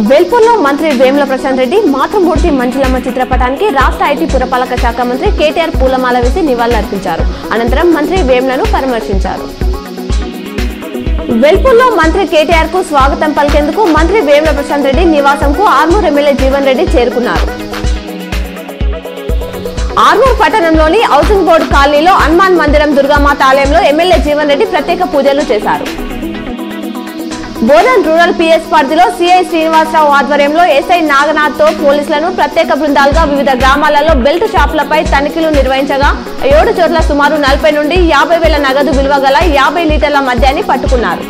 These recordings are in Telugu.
వేల్పూర్లో మంత్రి వేముల ప్రశాంత్ రెడ్డి మాతృమూర్తి మంజులమ్మ చిత్రపటానికి రాష్ట్ర ఐటీ పురపాలక శాఖ మంత్రి కేటీఆర్ పూలమాల వేసి నివాళులర్పించారు అనంతరం మంత్రి వేములను పరామర్శించారు వెల్పూర్లో మంత్రి కేటీఆర్ కు స్వాగతం పలికేందుకు మంత్రి వేముల ప్రశాంత్ రెడ్డి నివాసంకు ఆర్మూర్ ఎమ్మెల్యే జీవన్ రెడ్డి చేరుకున్నారు ఆర్మూర్ పట్టణంలోని హౌసింగ్ బోర్డు కాలనీలో హనుమాన్ మందిరం దుర్గామాత ఆలయంలో ఎమ్మెల్యే జీవన్ రెడ్డి ప్రత్యేక పూజలు చేశారు బోధన్ రూరల్ పిఎస్ పరిధిలో సిఐ శ్రీనివాసరావు ఆధ్వర్యంలో ఎస్ఐ నాగనాథ్ తో పోలీసులను ప్రత్యేక బృందాలుగా వివిధ గ్రామాలలో బెల్ట్ షాపులపై తనిఖీలు నిర్వహించగా ఏడు చోట్ల సుమారు నలభై నుండి యాభై వేల నగదు విలువ గల యాభై లీటర్ల మద్యాన్ని పట్టుకున్నారు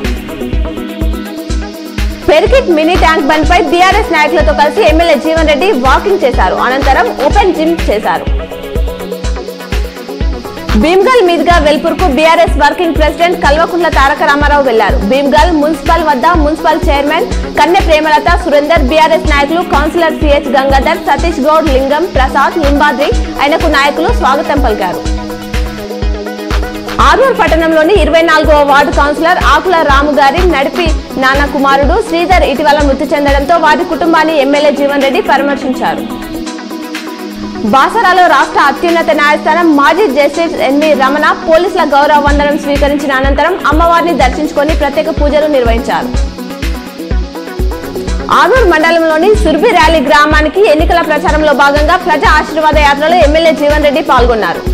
పెరికిట్ మినీ ట్యాంక్ బండ్ పై బీఆర్ఎస్ నాయకులతో కలిసి ఎమ్మెల్యే జీవన్ రెడ్డి వాకింగ్ చేశారు అనంతరం ఓపెన్ జిమ్ చేశారు భీమ్గల్ మీదుగా వెల్పూర్ కు BRS working president Kalvakuntla Taraka Ramarao వెళ్లారు భీమ్గల్ మున్సిపల్ వద్ద municipal chairman Kanne Premalatha Surender BRS నాయకులు కౌన్సిలర్ సిహెచ్ గంగాధర్ సతీష్ గౌడ్ లింగం ప్రసాద్ లింబాద్రి ఆయనకు నాయకులు స్వాగతం పలికారు ఆరూర్ పట్టణంలోని ఇరవై నాలుగవ వార్డు కౌన్సిలర్ ఆకుల రాము గారి నడిపి నాన్న కుమారుడు శ్రీధర్ ఇటీవల మృతి చెందడంతో వారి కుటుంబాన్ని ఎమ్మెల్యే జీవన్ రెడ్డి పరామర్శించారు బాసరాలో రాష్ట్ర అత్యున్నత న్యాయస్థానం మాజీ జస్టిస్ ఎన్వి రమణ పోలీసుల గౌరవ వందనం స్వీకరించిన అనంతరం అమ్మవారిని దర్శించుకొని ప్రత్యేక పూజలు నిర్వహించారు ఆరూర్ మండలంలోని సుర్బి ర్యాలీ గ్రామానికి ఎన్నికల ప్రచారంలో భాగంగా ప్రజా ఆశీర్వాద యాత్రలో ఎమ్మెల్యే జీవన్ రెడ్డి పాల్గొన్నారు